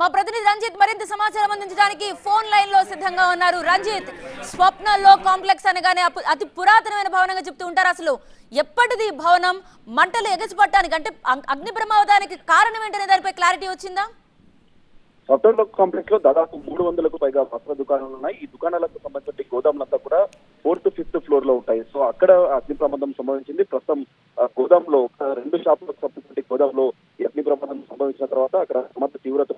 ప్రతినిధి రంజిత్ మరింత సమాచారం అందించడానికి ఫోన్ లైన్ లో సిద్ధంగా ఉన్నారు రంజిత్ స్వప్నలో కాంప్లెక్స్ అనగానే అపు- అతి పురాతనమైన భవనంగా చెప్తూ ఉంటారు అసలు ఎప్పటిది ఈ భవనం మంటలు ఎగసిపట్టడానికి అంటే అగ్- అగ్ని ప్రమాదానికి కారణం ఏంటనే దానిపై క్లారిటీ వచ్చిందా సఫ్టర్లో కాంప్లెక్స్ లో దాదాపు మూడు వందలకు పైగా వస్త్ర దుకాణాలు ఉన్నాయి ఈ దుకాణాలకు సంబంధించిన గోదాములంతా కూడా ఫోర్త్ ఫిఫ్త్ ఫ్లోర్ లో ఉంటాయి సో అక్కడ అగ్ని ప్రమాదం సంభవించింది ప్రస్తుతం ఆ, గోదాంలో ఒక రెండు షాపులకు సంబంధించిన గోదాంలో ఈ అగ్ని ప్రమాదం సంభవించిన తర్వాత అక్కడ సమర్థ తీవ్రత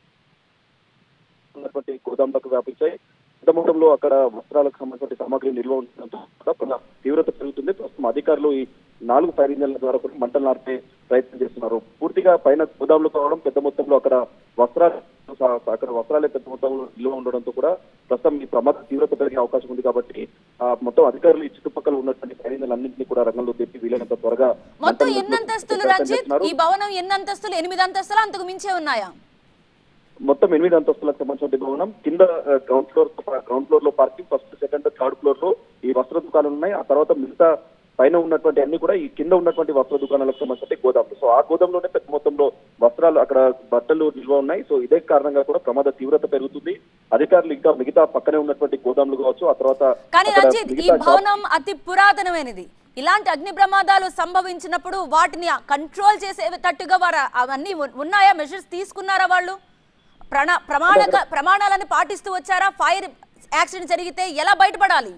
ఉన్నటువంటి గోదాంలకు వ్యాపించాయి పెద్ద మొత్తంలో అక్కడ వస్త్రాలకు సంబంధించిన సామాగ్రి నిల్వ ఉండడంతో కూడా కొంత తీవ్రత పెరుగుతుంది ప్రస్తుతం అధికారులు ఈ నాలుగు ఫైర్ ఇంజన్ల ద్వారా కూడా మంటలు నార్పే ప్రయత్నం చేస్తున్నారు పూర్తిగా పైన గోదాములు కావడం పెద్ద మొత్తంలో అక్కడ వస్త్రాలు అక్కడ వస్త్రాలే పెద్ద మొత్తంలో నిల్వ ఉండడంతో కూడా ప్రస్తుతం ఈ ప్రమాద తీవ్రత పెరిగే అవకాశం ఉంది కాబట్టి ఆ, మొత్తం అధికారులు ఈ చుట్టుపక్కల ఉన్నటువంటి ఫైర్ ఇంజన్లన్నింటినీ కూడా రంగంలో తెప్పి వీలైనంత త్వరగా మొత్తం మంటలను ఎన్ని అంతస్తులు ప్రయత్నం రంజిత్ చేస్తున్నారు. ఈ భవనం ఎన్ని అంతస్తులు ఎనిమిది అంతస్తులు అంతకు మించే ఉన్నాయా మొత్తం ఎనిమిది అంతస్తులకు సంబంధించిన భవనం కింద ఆ, గ్రౌండ్ ఫ్లోర్ గ్రౌండ్ ఫ్లోర్ లో parking first second third floor లో ఈ వస్త్ర దుకాణాలు ఉన్నాయి ఆ తర్వాత మిగతా పైన ఉన్నటువంటి అన్ని కూడా ఈ కింద ఉన్నటువంటి వస్త్ర దుకాణాలకు సంబంధించిన గోదాములు సో ఆ గోదాంలోనే పెద్ద మొత్తంలో వస్త్రాలు అక్కడ బట్టలు నిల్వ ఉన్నాయి సో ఇదే కారణంగా కూడా ప్రమాద తీవ్రత పెరుగుతుంది అధికారులు ఇంకా మిగతా పక్కనే ఉన్నటువంటి గోదాములు కావచ్చు ఆ తర్వాత కానీ అక్కడ రంజిత్ ఈ మిగతా షాప్- భవనం అతి పురాతనమైనది ఇలాంటి అగ్ని ప్రమాదాలు సంభవించినప్పుడు వాటిని కంట్రోల్ చేసేటట్టుగా వారు అవన్నీ ఉన్- ఉన్నాయా మెషర్స్ తీసుకున్నారా వాళ్ళు ప్రణ ప్రమాణ ప్రమాణాలను పాటిస్తూ వచ్చారా ఫైర్ యాక్సిడెంట్ జరిగితే ఎలా బయటపడాలి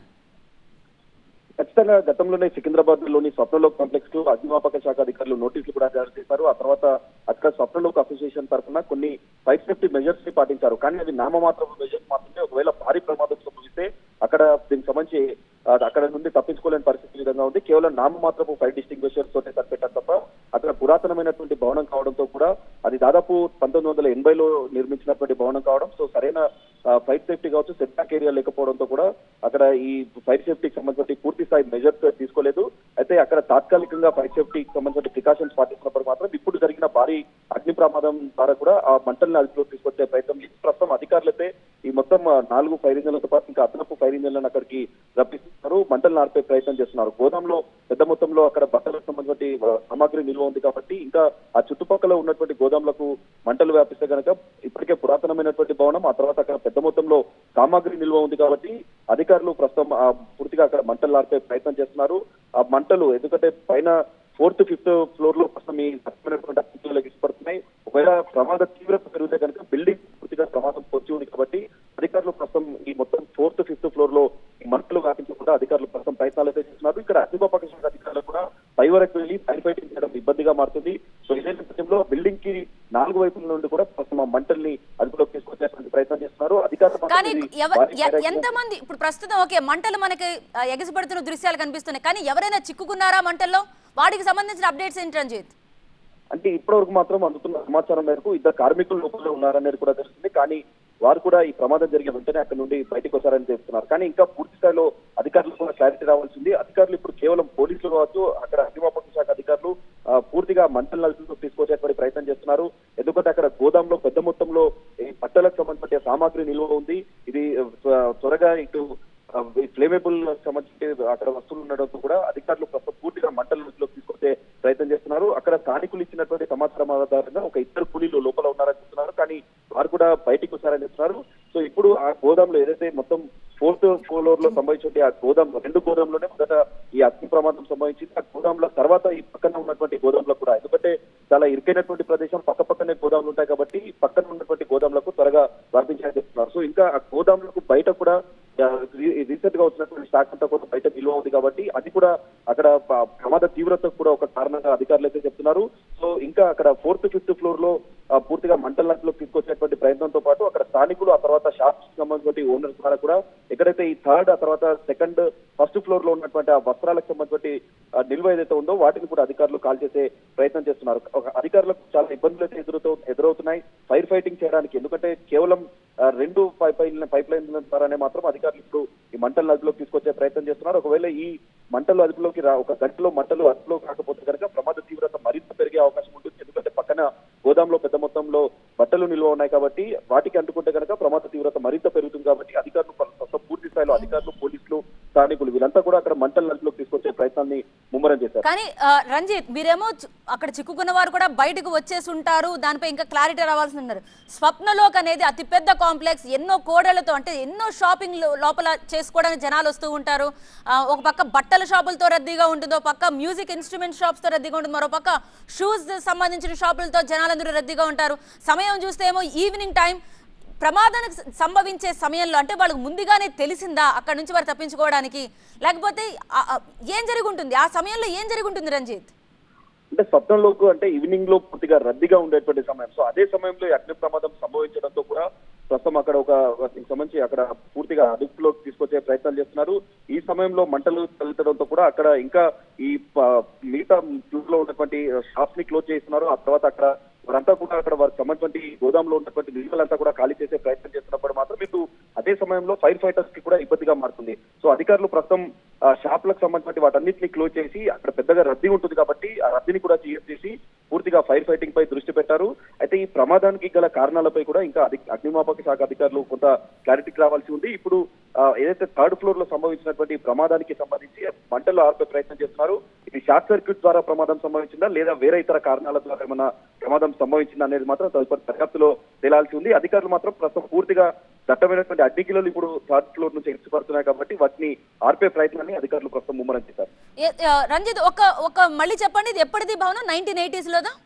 ఖచ్చితంగా గతంలోనే సికింద్రాబాద్ లోని స్వప్నలోక్ కాంప్లెక్స్ కు అగ్నిమాపక శాఖ అధికారులు నోటీసులు కూడా జారీ చేశారు ఆ తర్వాత అక్కడ స్వప్నలోక్ అసోసియేషన్ తరఫున కొన్ని ఫైర్ సేఫ్టీ మెజర్స్ ని పాటించారు కానీ అవి నామమాత్రపు మెజర్స్ మాత్రమే ఒకవేళ భారీ ప్రమాదం సంభవిస్తే అక్కడ దీనికి సంబంధించి ఆ, అక్కడ నుండి తప్పించుకోలేని పరిస్థితి ఈ విధంగా ఉంది కేవలం నామమాత్రపు ఫైర్ డిస్టింగ్విషర్స్ తోటే సరిపెట్టారు తప్ప అక్కడ పురాతనమైనటువంటి భవనం కావడంతో కూడా అది దాదాపు పంతొమ్మిది వందల ఎనభైలో నిర్మించినటువంటి భవనం కావడం సో సరైన ఫైర్ సేఫ్టీ కావచ్చు సెట్ బ్యాక్ ఏరియా లేకపోవడంతో కూడా అక్కడ ఈ ఫైర్ సేఫ్టీకి సంబంధించి పూర్తి స్థాయి మెజర్స్ తీసుకోలేదు అయితే అక్కడ తాత్కాలికంగా ఫైర్ సేఫ్టీకి సంబంధించిన ప్రికాషన్స్ పాటిస్తున్నప్పుడు మాత్రం ఇప్పుడు జరిగిన భారీ అగ్ని ప్రమాదం ద్వారా కూడా ఆ మంటల్ని అదుపులోకి తీసుకొచ్చే ప్రయత్నం చేసి ప్రస్తుతం అధికారులైతే ఈ మొత్తం ఆ, నాలుగు ఫైర్ ఇంజన్లతో పాటు ఇంకా అదనపు ఫైర్ ఇంజన్లను అక్కడికి రప్పిస్తున్నారు మంటలు నార్పే ప్రయత్నం చేస్తున్నారు గోదాంలో పెద్ద మొత్తంలో అక్కడ బట్టలకు సంబంధించిన ఆ, సామాగ్రి నిల్వ ఉంది కాబట్టి ఇంకా ఆ చుట్టుపక్కల ఉన్నటువంటి గోదాంలకు మంటలు వ్యాపిస్తే కనుక ఇప్పటికే పురాతనమైనటువంటి భవనం ఆ తర్వాత అక్కడ పెద్ద మొత్తంలో సామాగ్రి నిల్వ ఉంది కాబట్టి అధికారులు ప్రస్తుతం ఆ, పూర్తిగా అక్కడ మంటలు నార్పే ప్రయత్నం చేస్తున్నారు ఆ మంటలు ఎందుకంటే పైన ఫోర్త్ ఫిఫ్త్ ఫ్లోర్ లో ప్రస్తుతం ఈ రకమైనటువంటి అగ్నిలు ఎగిసిపడుతున్నాయి ఒకవేళ ప్రమాద తీవ్రత పెరిగితే కనుక బిల్డింగ్ పూర్తిగా ప్రమాదం పొంచి ఉంది కాబట్టి అధికారులు ప్రస్తుతం ఈ మొత్తం ఫోర్త్ ఫిఫ్త్ ఫ్లోర్ లో ఈ మంటలు వ్యాపించకుండా అధికారులు ప్రస్తుతం ప్రయత్నాలు అయితే చేస్తున్నారు ఇక్కడ అగ్నిమాపక శాఖ అధికారులు కూడా పై వరకు వెళ్లి ఫైర్ ఫైటింగ్ చేయడం ఇబ్బందిగా మారుతుంది సో ఇదే నేపథ్యంలో బిల్డింగ్ కి నాలుగు వైపుల నుండి కూడా ప్రస్తుతం ఆ మంటల్ని అదుపులోకి తీసుకొచ్చేటువంటి ప్రయత్నం చేస్తున్నారు అధికారులు కానీ మాత్రం ఇది ఎవ- భారీ ఎ- ఫైర్ ఎంతమంది ఇప్పుడు ప్రస్తుతం ఓకే మంటలు మనకి ఆ, ఎగసిపడుతున్న దృశ్యాలు కనిపిస్తున్నాయి కానీ ఎవరైనా చిక్కుకున్నారా మంటల్లో వాటికి సంబంధించిన అప్డేట్స్ ఏంటి రంజిత్ అంటే ఇప్పటివరకు మాత్రం అందుతున్న సమాచారం మేరకు ఇద్దరు కార్మికులు లోపల ఉన్నారనేది కూడా తెలుస్తుంది కానీ వారు కూడా ఈ ప్రమాదం జరిగిన వెంటనే అక్కడ నుండి బయటకు వచ్చారని చెప్తున్నారు కానీ ఇంకా పూర్తి స్థాయిలో అధికారులు కూడా క్లారిటీ రావాల్సింది అధికారులు ఇప్పుడు కేవలం పోలీసులు కావచ్చు అక్కడ అగ్నిమాపక శాఖ అధికారులు ఆ, పూర్తిగా మంటల నలుపులకు తీసుకొచ్చేటువంటి ప్రయత్నం చేస్తున్నారు ఎందుకంటే అక్కడ గోదాంలో పెద్ద మొత్తంలో ఈ బట్టలకు సంబంధించిన సామాగ్రి నిల్వ ఉంది ఇది ఆ, త్వరగా ఇటు ఫ్లేమేబుల్ సంబంధించి అక్కడ వస్తువులు ఉండడంతో కూడా అధికారులు ప్రస్తుతం పూర్తిగా మంటల నలుపులోకి తీసుకొచ్చే ప్రయత్నం చేస్తున్నారు అక్కడ స్థానికులు ఇచ్చినటువంటి సమాచారం ఆధారంగా ఒక ఇద్దరు కూలీలు లోపల ఉన్నారని చెప్తున్నారు కానీ వారు కూడా బయటికి వచ్చారని చెప్తున్నారు సో ఇప్పుడు ఆ గోదాంలో ఏదైతే మొత్తం ఫోర్త్ ఫ్లోర్ లో సంభవించిన ఆ గోదాం రెండు గోదాంలోనే మొదట ఈ అగ్ని ప్రమాదం సంభవించింది ఆ గోదాంల తర్వాత ఈ పక్కన ఉన్నటువంటి గోదాంలో కూడా ఎందుకంటే చాలా ఇరుకైనటువంటి ప్రదేశం పక్క పక్కనే గోదాములు ఉంటాయి కాబట్టి ఈ పక్కన ఉన్నటువంటి గోదాంలకు త్వరగా వ్యాపించాలని చెప్తున్నారు సో ఇంకా ఆ గోదాంలకు బయట కూడా రీసెంట్ గా వచ్చినటువంటి స్టాక్ అంతా కూడా బయట నిల్వ ఉంది కాబట్టి అది కూడా అక్కడ ప- ప్రమాద తీవ్రత కూడా ఒక కారణంగా అధికారులు అయితే చెప్తున్నారు సో ఇంకా అక్కడ ఫోర్త్ ఫిఫ్త్ ఫ్లోర్ లో ఆ, పూర్తిగా మంటల నట్టులోకి తీసుకొచ్చేటువంటి ప్రయత్నంతో పాటు అక్కడ స్థానికులు ఆ తర్వాత షాప్స్ సంబంధించిన ఓనర్స్ ద్వారా కూడా ఎక్కడైతే ఈ థర్డ్ ఆ తర్వాత సెకండ్ ఫస్ట్ ఫ్లోర్ లో ఉన్నటువంటి ఆ వస్త్రాలకు సంబంధించిన ఆ, నిల్వ ఏదైతే ఉందో వాటిని కూడా అధికారులు కాల్ చేసే ప్రయత్నం చేస్తున్నారు ఒక అధికారులకు చాలా ఇబ్బందులు అయితే ఎదురుతూ ఎదురవుతున్నాయి ఫైర్ ఫైటింగ్ చేయడానికి ఎందుకంటే కేవలం ఆ, రెండు పైప్ లైన్ పైప్ లైన్ల ద్వారానే మాత్రం అధికారులు ఇప్పుడు ఈ మంటలు అదుపులోకి తీసుకొచ్చే ప్రయత్నం చేస్తున్నారు ఒకవేళ ఈ మంటలు అదుపులోకి రా ఒక గంటలో మంటలు అదుపులో కాకపోతే కనుక ప్రమాద తీవ్రత మరింత పెరిగే అవకాశం ఉంటుంది ఎందుకంటే పక్కన గోదాంలో పెద్ద మొత్తంలో బట్టలు నిల్వ ఉన్నాయి కాబట్టి వాటికి అంటుకుంటే కనుక ప్రమాద తీవ్రత మరింత పెరుగుతుంది కాబట్టి అధికారులు ప్రస్తుతం పూర్తి స్థాయిలో అధికారులు పోలీసులు స్థానికులు వీరంతా కూడా అక్కడ మంటల నలుపులోకి తీసుకొచ్చే ప్రయత్నాన్ని ముమ్మరం చేశారు కానీ ఆ, రంజిత్ మీరేమో చు- అక్కడ చిక్కుకున్న వారు కూడా బయటకు వచ్చేసి ఉంటారు దానిపై ఇంకా క్లారిటీ రావాల్సి ఉన్నారు స్వప్నలోక్ అనేది అతిపెద్ద కాంప్లెక్స్ ఎన్నో కోడలతో అంటే ఎన్నో షాపింగ్ లో- లోపల చేసుకోవడానికి జనాలు వస్తూ ఉంటారు ఆ, ఒక పక్క బట్టల షాపులతో రద్దీగా ఉంటుంది ఒక పక్క మ్యూజిక్ ఇన్స్ట్రుమెంట్ షాప్స్ తో రద్దీగా ఉంటుంది మరో పక్క షూస్ సంబంధించిన షాపులతో జనాలందరూ రద్దీగా ఉంటారు సమయం చూస్తే ఏమో ఈవినింగ్ టైం ప్రమాదానికి సంభవించే సమయంలో అంటే వాళ్ళకి ముందుగానే తెలిసిందా అక్కడ నుంచి వారు తప్పించుకోవడానికి లేకపోతే ఆ- ఆ ఏం జరిగి ఉంటుంది ఆ సమయంలో ఏం జరిగి ఉంటుంది రంజిత్ అంటే స్వప్నంలోకి అంటే ఈవినింగ్ లో పూర్తిగా రద్దీగా ఉండేటువంటి సమయం సో అదే సమయంలో ఈ అగ్ని ప్రమాదం సంభవించడంతో కూడా ప్రస్తుతం అక్కడ ఒక ఒక దీనికి సంబంధించి అక్కడ పూర్తిగా అదుపులోకి తీసుకొచ్చే ప్రయత్నాలు చేస్తున్నారు ఈ సమయంలో మంటలు తలెత్తడంతో కూడా అక్కడ ఇంకా ఈ ప- మిగతా ఫ్లోర్ లో ఉన్నటువంటి షాప్స్ ని క్లోజ్ చేస్తున్నారు ఆ తర్వాత అక్కడ వారంతా కూడా అక్కడ వారికి సంబంధించిన గోదాంలో ఉన్నటువంటి నిల్వలంతా కూడా ఖాళీ చేసే ప్రయత్నం చేస్తున్నప్పుడు మాత్రం మీకు అదే సమయంలో ఫైర్ ఫైటర్స్ కి కూడా ఇబ్బందిగా మారుతుంది సో అధికారులు ప్రస్తుతం ఆ షాపులకు సంబంధించిన వాటన్నిటిని క్లోజ్ చేసి అక్కడ పెద్దగా రద్దీ ఉంటుంది కాబట్టి ఆ రద్దీని కూడా క్లియర్ చేసి పూర్తిగా ఫైర్ ఫైటింగ్ పై దృష్టి పెట్టారు అయితే ఈ ప్రమాదానికి గల కారణాలపై కూడా ఇంకా అధి- అగ్నిమాపక శాఖ అధికారులు కొంత క్లారిటీకి రావాల్సి ఉంది ఇప్పుడు ఆ, ఏదైతే థర్డ్ ఫ్లోర్ లో సంభవించినటువంటి ప్రమాదానికి సంబంధించి మంటలు ఆర్పే ప్రయత్నం చేస్తున్నారు ఇది షార్ట్ సర్క్యూట్ ద్వారా ప్రమాదం సంభవించిందా లేదా వేరే ఇతర కారణాల ద్వారా ఏమన్నా ప్రమాదం సంభవించిందా అనేది మాత్రం తదుపరి దర్యాప్తులో తేలాల్సి ఉంది అధికారులు మాత్రం ప్రస్తుతం పూర్తిగా దట్టమైనటువంటి అడ్డికిలోలు ఇప్పుడు థర్డ్ ఫ్లోర్ నుంచి ఎగిసిపడుతున్నాయి కాబట్టి వాటిని ఆర్పే ప్రయత్నాన్ని అధికారులు ప్రస్తుతం ముమ్మరం చేశారు ఏ- ఆ, రంజిత్ ఒక ఒక మళ్ళీ చెప్పండి ఇది ఎప్పటిది భవనం నైన్టీన్ ఎయిటీస్ లోదా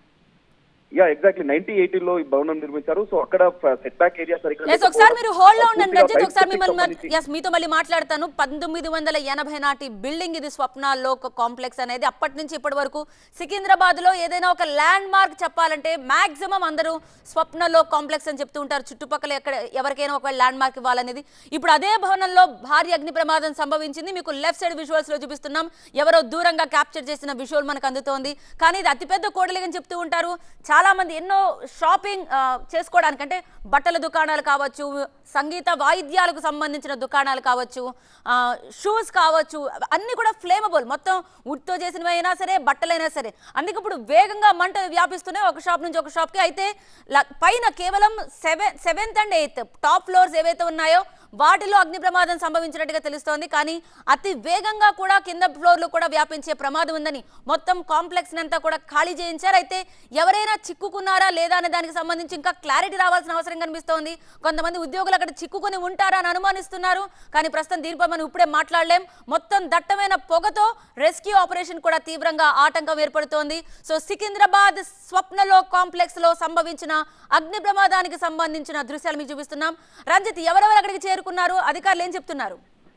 యా ఎగ్జాక్ట్లీ నైన్టీ ఎయిటీన్ లో ఈ భవనం నిర్మించారు సో అక్కడ సెట్ బ్యాక్ ఏరియా సరిగ్గా ఎస్ ఒకసారి మీరు హోల్డ్ లో ఉండండి పూర్తిగా రంజిత్ ఒకసారి బయటకు మిమ్మల్ని సంబంధించి- ఎస్ మీతో మళ్ళీ మాట్లాడతాను పంతొమ్మిది వందల ఎనభై నాటి బిల్డింగ్ ఇది స్వప్నాల్లో ఒక కాంప్లెక్స్ అనేది అప్పటి నుంచి ఇప్పటి వరకు సికింద్రాబాద్ లో ఏదైనా ఒక ల్యాండ్ మార్క్ చెప్పాలంటే మాక్సిమం అందరూ స్వప్నలో కాంప్లెక్స్ అని చెప్తూ ఉంటారు చుట్టుపక్కల ఎక్కడ ఎవరికైనా ఒక ల్యాండ్ మార్క్ ఇవ్వాలనేది ఇప్పుడు అదే భవనంలో భారీ అగ్ని ప్రమాదం సంభవించింది మీకు లెఫ్ట్ సైడ్ విజువల్స్ లో చూపిస్తున్నాం ఎవరో దూరంగా క్యాప్చర్ చేసిన విజువల్ మనకు అందుతోంది కానీ ఇది అతిపెద్ద కోడలిగని చెప్తూ ఉంటారు చాలా మంది ఎన్నో షాపింగ్ ఆ, చేసుకోవడానికి అంటే బట్టల దుకాణాలు కావచ్చు సంగీత వాయిద్యాలకు సంబంధించిన దుకాణాలు కావచ్చు ఆ, షూస్ కావచ్చు అన్ని కూడా ఫ్లేమబుల్ మొత్తం వుడ్తో చేసినవి అయినా సరే బట్టలైనా సరే అందుకే ఇప్పుడు వేగంగా మంటలు వ్యాపిస్తున్నాయి ఒక షాప్ నుంచి ఒక షాప్కి అయితే ల- పైన కేవలం seven seventh and eighth top floors ఏవైతే ఉన్నాయో వాటిలో అగ్ని ప్రమాదం సంభవించినట్టుగా తెలుస్తోంది కానీ అతి వేగంగా కూడా కింద ఫ్లోర్లు కూడా వ్యాపించే ప్రమాదం ఉందని మొత్తం కాంప్లెక్స్ అంతా కూడా ఖాళీ చేయించారు అయితే ఎవరైనా చిక్కుకున్నారా లేదా అనే దానికి సంబంధించి ఇంకా క్లారిటీ రావాల్సిన అవసరం కనిపిస్తోంది కొంతమంది ఉద్యోగులు అక్కడ చిక్కుకుని ఉంటారా అని అనుమానిస్తున్నారు కానీ ప్రస్తుతం దీనిపై మనం ఇప్పుడే మాట్లాడలేం మొత్తం దట్టమైన పొగతో రెస్క్యూ ఆపరేషన్ కూడా తీవ్రంగా ఆటంకం ఏర్పడుతోంది సో సికింద్రాబాద్ స్వప్నలో కాంప్లెక్స్ లో సంభవించిన అగ్ని ప్రమాదానికి సంబంధించిన దృశ్యాలు మీకు చూపిస్తున్నాం రంజిత్ ఎవరెవరు అక్కడికి చేరుకున్నారు అధికారులు ఏం చెప్తున్నారు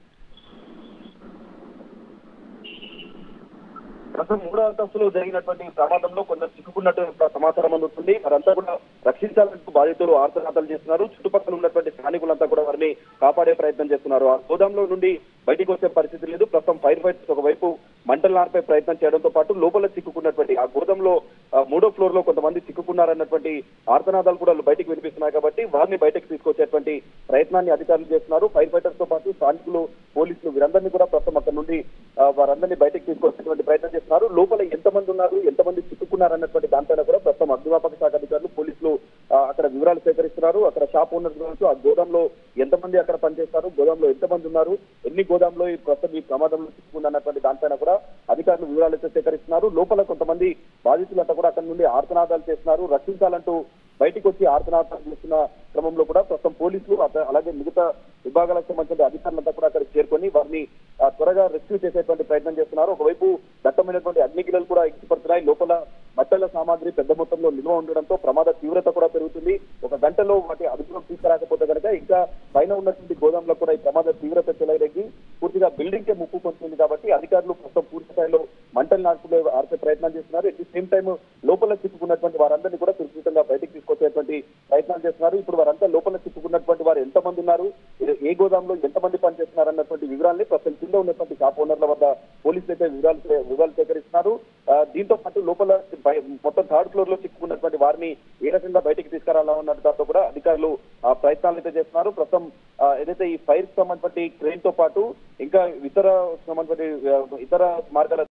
ప్రస్తుతం మూడో అంతస్తులో జరిగినటువంటి ప్రమాదంలో కొందరు చిక్కుకున్నట్టు ఇప్పుడు సమాచారం అందుతుంది వారంతా కూడా రక్షించాలంటూ బాధితులు ఆర్తనాదాలు చేస్తున్నారు చుట్టుపక్కల ఉన్నటువంటి స్థానికులంతా కూడా వారిని కాపాడే ప్రయత్నం చేస్తున్నారు ఆ గోదాంలో నుండి బయటికి వచ్చే పరిస్థితి లేదు ప్రస్తుతం ఫైర్ ఫైటర్స్ ఒకవైపు మంటలు నార్పే ప్రయత్నం చేయడంతో పాటు లోపల చిక్కుకున్నటువంటి ఆ గోదంలో ఆ, మూడో ఫ్లోర్ లో కొంతమంది చిక్కుకున్నారన్నటువంటి ఆర్తనాదాలు కూడా బయటకు వినిపిస్తున్నాయి కాబట్టి వారిని బయటకు తీసుకొచ్చేటువంటి ప్రయత్నాన్ని అధికారులు చేస్తున్నారు ఫైర్ ఫైటర్స్ తో పాటు స్థానికులు పోలీసులు వీరందరినీ కూడా ప్రస్తుతం అక్కడ నుండి ఆ, వారందరినీ బయటకు తీసుకొచ్చేటువంటి ప్రయత్నం చేస్తున్నారు లోపల ఎంతమంది ఉన్నారు ఎంతమంది చిక్కుకున్నారు అన్నటువంటి దానిపైన కూడా ప్రస్తుతం అగ్నిమాపక శాఖ అధికారులు పోలీసులు ఆ, అక్కడ వివరాలు సేకరిస్తున్నారు అక్కడ షాప్ ఓనర్స్ కావచ్చు ఆ గోదాంలో ఎంతమంది అక్కడ పనిచేస్తారు గోదాంలో ఎంతమంది ఉన్నారు ఎన్ని గోదాంలో ఈ ప్రస్తుతం ఈ ప్రమాదంలో చిక్కుకుంది అన్నటువంటి దానిపైన కూడా అధికారులు వివరాలు అయితే సేకరిస్తున్నారు లోపల కొంతమంది బాధితులంతా కూడా అక్కడ నుండి ఆర్తనాదాలు చేస్తున్నారు రక్షించాలంటూ బయటికి వచ్చి ఆర్తనాదాలు చేస్తున్న క్రమంలో కూడా ప్రస్తుతం పోలీసులు అత- అలాగే మిగతా విభాగాలకు సంబంధించిన అధికారులంతా కూడా అక్కడికి చేరుకొని వారిని ఆ, త్వరగా రెస్క్యూ చేసేటువంటి ప్రయత్నం చేస్తున్నారు ఒకవైపు దట్టమైనటువంటి అగ్నిగిలలు కూడా ఎగిసిపడుతున్నాయి లోపల బట్టల సామాగ్రి పెద్ద మొత్తంలో నిల్వ ఉండడంతో ప్రమాద తీవ్రత కూడా పెరుగుతుంది ఒక గంటలో వాటి అదుపులోకి తీసుకురాకపోతే కనుక ఇంకా పైన ఉన్నటువంటి గోదాంలో కూడా ఈ ప్రమాద తీవ్రత చెలరేగి పూర్తిగా బిల్డింగ్ కే ముప్పు పొందుతుంది కాబట్టి అధికారులు ప్రస్తుతం పూర్తి స్థాయిలో మంటలు నార్పులే ఆర్పే ప్రయత్నం చేస్తున్నారు ఎట్ ది సేమ్ టైం లోపల చిక్కుకున్నటువంటి వారందరినీ కూడా సురక్షితంగా బయటికి తీసుకొచ్చేటువంటి ప్రయత్నాలు చేస్తున్నారు ఇప్పుడు వారంతా లోపల చిక్కుకున్నటువంటి వారు ఎంతమంది ఉన్నారు ఏ- ఏ గోదాంలో ఎంతమంది పనిచేస్తున్నారు అన్నటువంటి వివరాల్ని ప్రస్తుతం కింద ఉన్నటువంటి షాప్ ఓనర్ల వద్ద పోలీసులు అయితే వివరాలు సే- వివరాలు సేకరిస్తున్నారు ఆ, దీంతో పాటు లోపల బయ- మొత్తం థర్డ్ ఫ్లోర్ లో చిక్కుకున్నటువంటి వారిని ఏ రకంగా బయటికి తీసుకురావాలన్న దాంతో కూడా అధికారులు ఆ, ప్రయత్నాలు అయితే చేస్తున్నారు ప్రస్తుతం ఆ, ఏదైతే ఈ ఫైర్ సంబంధించి క్రెయిన్ తో పాటు ఇంకా ఇతర సంబంధించి ఆ, ఇతర మార్గాల